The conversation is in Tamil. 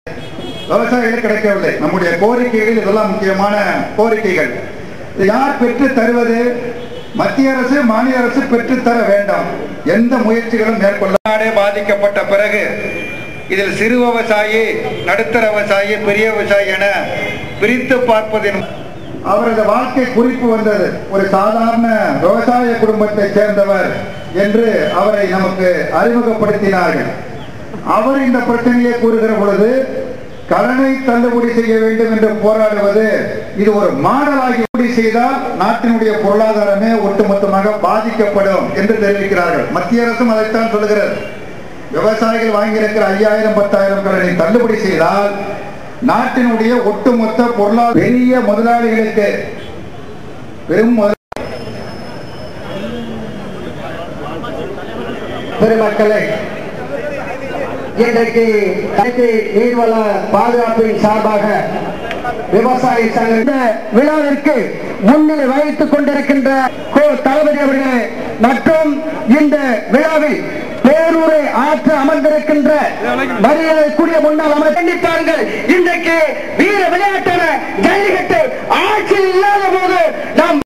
விவசாயிகள் கிடைக்கவில்லை நம்முடைய கோரிக்கைகள் இதெல்லாம் முக்கியமான கோரிக்கைகள் இது யார் பெற்று தருவது மத்திய அரசு மாநில அரசு பெற்று தர வேண்டாம் எந்த முயற்சிகளும் மேற்கொள்ள நாடே பாதிக்கப்பட்ட பிறகு இதில் சிறு விவசாயி நடுத்தர விவசாயி பெரிய விவசாயி என பிரித்து பார்ப்பதின் அவரது வாழ்க்கை குறிப்பு வந்தது ஒரு சாதாரண விவசாய குடும்பத்தை சேர்ந்தவர் என்று அவரை நமக்கு அறிமுகப்படுத்தினார்கள் அவர் இந்த பிரச்சனையை கூறுகிற பொழுது கடனை தள்ளுபடி செய்ய வேண்டும் என்று போராடுவது இது ஒரு மாடலாகி கூடி செய்தால் நாட்டினுடைய பொருளாதாரமே ஒட்டுமொத்தமாக பாதிக்கப்படும் என்று தெரிவிக்கிறார்கள் மத்திய அரசும் அதைத்தான் சொல்லுகிறது விவசாயிகள் வாங்கியிருக்கிற ஐயாயிரம் பத்தாயிரம் கடனை தள்ளுபடி செய்தால் நாட்டினுடைய ஒட்டுமொத்த பொருளாதார பெரிய முதலாளிகளுக்கு பெரும் முதல் பெருமக்களே இன்றைக்கு கல்வி நீர்வள பாதுகாப்பின் சார்பாக விவசாய சங்க இந்த விழாவிற்கு முன்னிலை வகித்துக் கொண்டிருக்கின்ற கோ தளபதி அவர்களே மற்றும் இந்த விழாவில் பேரூரை ஆற்ற அமர்ந்திருக்கின்ற மரியாதைக்குரிய முன்னாள் அமைச்சர் கண்டிப்பார்கள் இன்றைக்கு வீர விளையாட்டான ஜல்லிக்கட்டு ஆட்சியில் இல்லாத போது நாம்